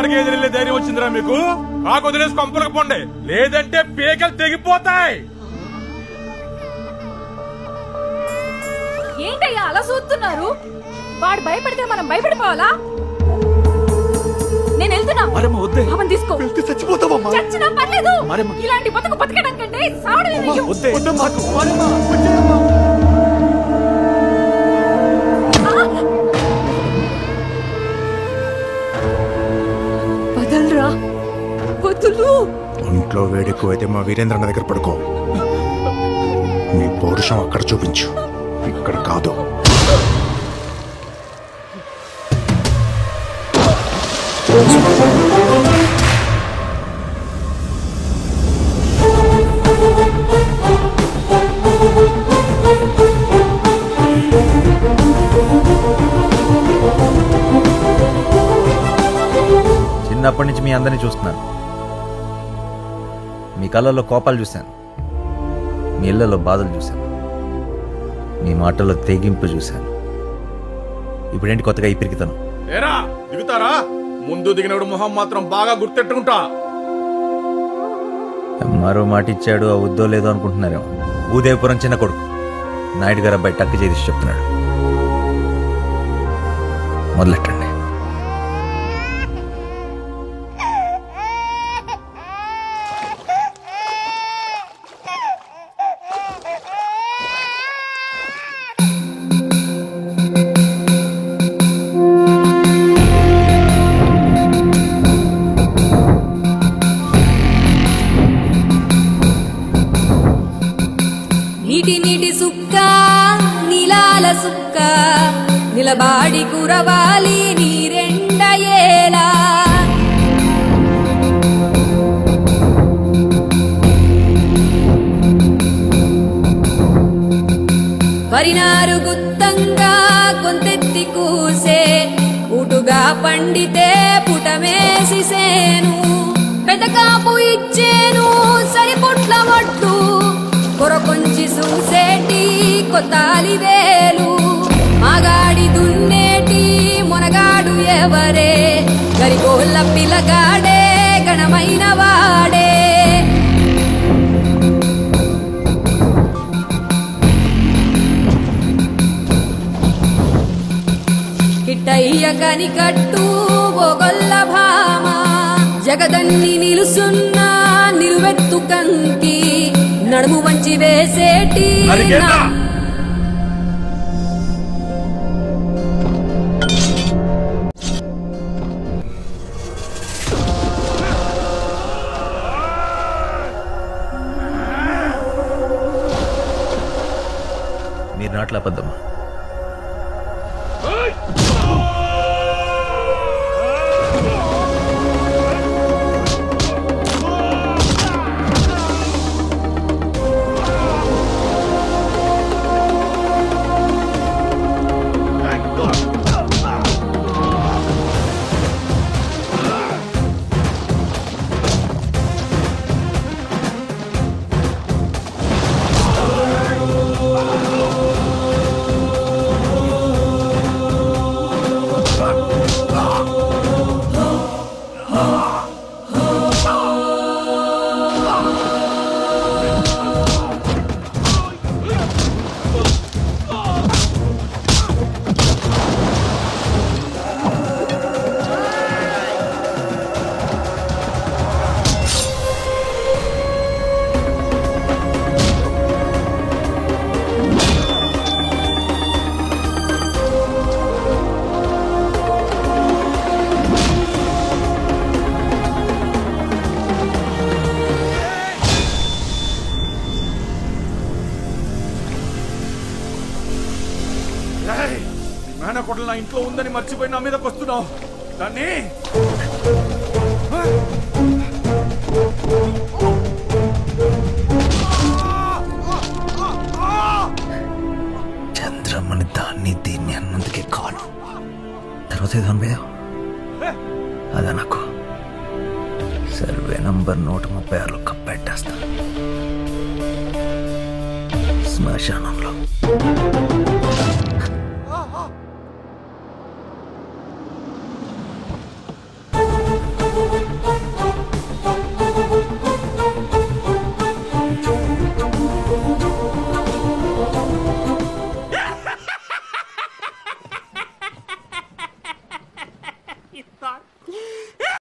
ఎవరికి ఎదిరిల్లే ధైర్యం వచ్చిందిరా మీకు కాకు వదిలేసి కొంపలకు పోండి లేదంటే పీకలు తెగిపోతాయి ఏంటయ్యా అలా చూస్తున్నారు వాడు భయపడితే మనం భయపడిపోవాలా నేను వెళ్తున్నా మరమ్మ వద్దే అవన్ తీసుకో వెళ్తే చచ్చిపోతావమ్మా చచ్చినా పర్లేదు మరమ్మ. ఇలాంటి బతుకు బతకడం కంటే సావడమే నయ్యం. వద్దే మాకు మరమ్మ వచ్చేయమ్మా. వదలరా వదులు ఒంట్లో వేడెక్కువైతే మా వీరేంద్ర అన్న దగ్గర పడుకో నీ పౌరుషం అక్కడ చూపించు ఇక్కడ కాదు చిన్నప్పటి నుంచి మీ అందరినీ చూస్తున్నాను మీ కళ్ళల్లో కోపాలు చూశాను మీ ఇళ్లలో బాధలు చూశాను మీ మాటల్లో తెగింపు చూశాను ఇప్పుడేంటి కొత్తగా ఈ పిరికితను ఏరా దిగుతారా ముందు దిగినప్పుడు మొహం మాత్రం బాగా గుర్తెట్టుకుంటా మరో మాట ఇచ్చాడు ఆ వద్దో లేదో అనుకుంటున్నారేమో భూదేవపురం చిన్న కొడుకు నాయుడు గారు అబ్బాయి టక్కు చేసి చెప్తున్నాడు మొదలెట్టండి నీటి నీటి సుక్క నీలాల సుక్క నిలబాడి కురవాలి నీరెండయేలా వరినారు గుత్తంగా కొంతెత్తి కూసే ఉటుగా పండితే పుటమేసి సేను పెదకాపు ఇచ్చేను సరిపుట్ల వడ్లు కొరకొంచి చూసేటి కొత్తాలి వేలు మగాడి దున్నేటి మొనగాడు ఎవరే గరిగోళ్ళ పిల్లగాడే గణమైన వాడే కిట్టయ్య కనికట్టు బొగొల్ల భామ జగదన్ని నిలుసున్నా నిలువెత్తు కంకి నడుము వంచి వేసేటి అరిగేదా? నా- మీరు నాట్ల అబద్ధమా ఏయ్, నీ మేనకోడలు నా ఇంట్లో ఉందని మర్చిపోయి నా మీదకి వస్తున్నావు దాన్ని చంద్రమ్మని దాన్ని దీన్ని అన్నందుకే కాను తర్వాత ఏదో అనిపోయావు అదే నాకు సర్వే నంబర్ నూట ముప్పై ఆరులో కప్పెట్టేస్తా శ్మశానంలో